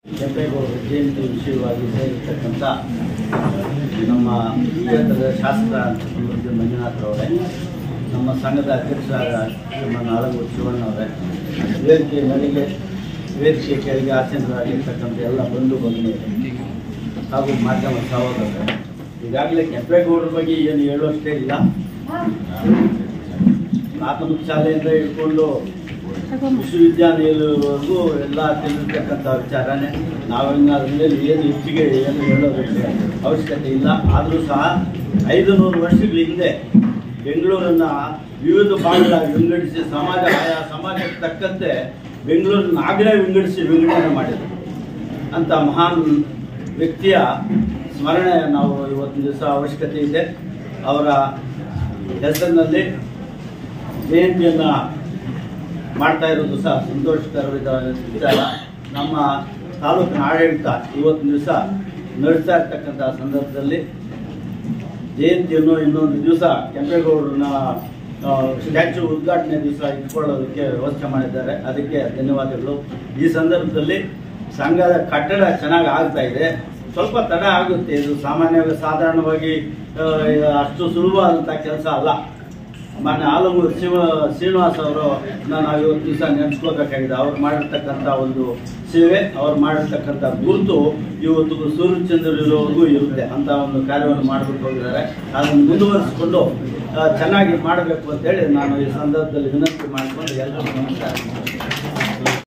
ಕೆಂಪೇಗೌಡರ ಜಯಂತಿ ವಿಷಯವಾಗಿ ಸೇರಿರ್ತಕ್ಕಂಥ ನಮ್ಮ ಕ್ಷೇತ್ರದ ಶಾಸಕ ಸಮೃದ್ಧಿ ಮಂಜುನಾಥ್ರವರೇ ನಮ್ಮ ಸಂಘದ ಅಧ್ಯಕ್ಷರಾದ ಶ್ರೀಮನ್ ಆಲಗೂರು ಶಿವಣ್ಣ ಅವರೇ ವೇದಿಕೆ ಮನೆಗೆ ವೇದಿಕೆ ಕೆಳಗೆ ಆಸೀನರಾಗಿರ್ತಕ್ಕಂಥ ಎಲ್ಲ ಬಂಧು ಬಂಧು ಹಾಗೂ ಮಾಧ್ಯಮ ಸಹೋದರರೇ ಈಗಾಗಲೇ ಕೆಂಪೇಗೌಡರ ಬಗ್ಗೆ ಏನು ಹೇಳುವಷ್ಟೇ ಇಲ್ಲ ಪ್ರಾಥಮಿಕ ಶಾಲೆಯಿಂದ ಹಿಡ್ಕೊಂಡು ವಿಶ್ವವಿದ್ಯಾನಿಲಯವರೆಗೂ ಎಲ್ಲ ತಿಳಿದಿರ್ತಕ್ಕಂಥ ವಿಚಾರನೇ ನಾವು ಇನ್ನು ಅದ್ರ ಮೇಲೆ ಏನು ಹೆಚ್ಚಿಗೆ ಏನು ಹೇಳೋದಕ್ಕೆ ಅವಶ್ಯಕತೆ ಇಲ್ಲ ಆದರೂ ಸಹ ಐದು ನೂರು ವರ್ಷಗಳ ಹಿಂದೆ ಬೆಂಗಳೂರನ್ನು ವಿವಿಧ ಭಾಗಗಳಾಗಿ ವಿಂಗಡಿಸಿ ಸಮಾಜ ಆಯಾ ಸಮಾಜಕ್ಕೆ ತಕ್ಕಂತೆ ಬೆಂಗಳೂರನ್ನ ಆಗಲೇ ವಿಂಗಡಿಸಿ ವಿಂಗಡಣೆ ಮಾಡಿದರು ಅಂತ ಮಹಾನ್ ವ್ಯಕ್ತಿಯ ಸ್ಮರಣೆ ನಾವು ಇವತ್ತಿನ ದಿವಸ ಅವಶ್ಯಕತೆ ಇದೆ ಅವರ ಹೆಸರಿನಲ್ಲಿ ಜಯಂತಿಯನ್ನು ಮಾಡ್ತಾ ಇರೋದು ಸಹ ಸಂತೋಷಕರವಾದ ವಿಚಾರ ನಮ್ಮ ತಾಲೂಕಿನ ಆಡಳಿತ ಇವತ್ತಿನ ದಿವಸ ನಡೆಸ್ತಾ ಇರ್ತಕ್ಕಂಥ ಸಂದರ್ಭದಲ್ಲಿ ಜಯಂತಿಯನ್ನು ಇನ್ನೊಂದು ದಿವಸ ಕೆಂಪೇಗೌಡರನ್ನ ಸ್ಟ್ಯಾಚ್ಯೂ ಉದ್ಘಾಟನೆ ದಿವಸ ಇಟ್ಕೊಳ್ಳೋದಕ್ಕೆ ವ್ಯವಸ್ಥೆ ಮಾಡಿದ್ದಾರೆ ಅದಕ್ಕೆ ಧನ್ಯವಾದಗಳು ಈ ಸಂದರ್ಭದಲ್ಲಿ ಸಂಘದ ಕಟ್ಟಡ ಚೆನ್ನಾಗಿ ಆಗ್ತಾ ಇದೆ ಸ್ವಲ್ಪ ತಡ ಆಗುತ್ತೆ ಇದು ಸಾಮಾನ್ಯವಾಗಿ ಸಾಧಾರಣವಾಗಿ ಆ, ಅಷ್ಟು ಸುಲಭವಾದಂಥ ಕೆಲಸ ಅಲ್ಲ ಮಾನ್ಯ ಆಲಮೂರು ಶಿವ ಶ್ರೀನಿವಾಸ್ ಅವರು ನಾವು ಇವತ್ತು ದಿವಸ ನೆನೆಸ್ಕೋಬೇಕಾಗಿದೆ ಅವ್ರು ಮಾಡಿರ್ತಕ್ಕಂಥ ಒಂದು ಸೇವೆ ಅವ್ರು ಮಾಡಿರ್ತಕ್ಕಂಥ ಗುರುತು ಇವತ್ತು ಸೂರ್ಯಚಂದ್ರವರೆಗೂ ಇರುತ್ತೆ ಅಂತ ಒಂದು ಕಾರ್ಯವನ್ನು ಮಾಡಿಬಿಟ್ಟು ಹೋಗಿದ್ದಾರೆ ಅದನ್ನು ಮುಂದುವರಿಸಿಕೊಂಡು ಆ, ಚೆನ್ನಾಗಿ ಮಾಡಬೇಕು ಅಂತೇಳಿ ನಾನು ಈ ಸಂದರ್ಭದಲ್ಲಿ ವಿನಂತಿ ಮಾಡಿಕೊಂಡು ಎಲ್ಲರಿಗೂ ನಮಸ್ಕಾರ